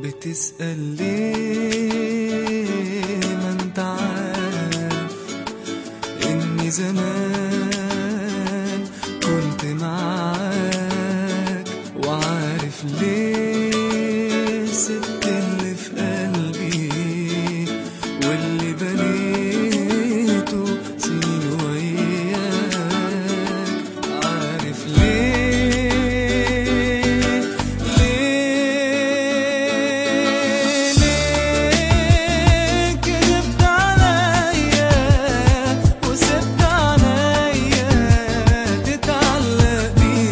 بتسأل ليه ما انت عارف اني زمان كنت معاك وعارف ليه سبت اللي في قلبي واللي بنيته سنين وياك عارف ليه ليه ليه كذبت عليا وسبت عليا تتعلق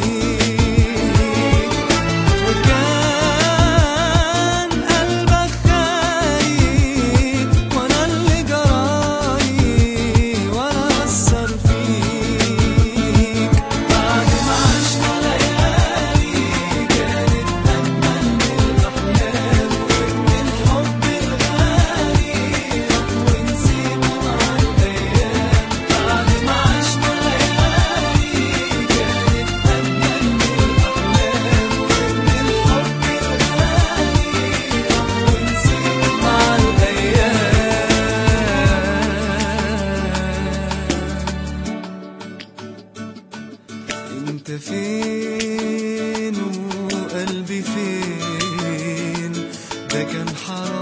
بيك وكان قلبك خايف وانا اللي جراي وانا اثر فيك بعد ما عشنا ليالي كانت اجمل من الاحلام وان الحب الغالي ونسينا مع الايام بعد ما عشنا ليالي كانت اجمل من الاحلام وان الحب الغالي ونسينا مع الايام انت فين وقلبي فين ده كان حرام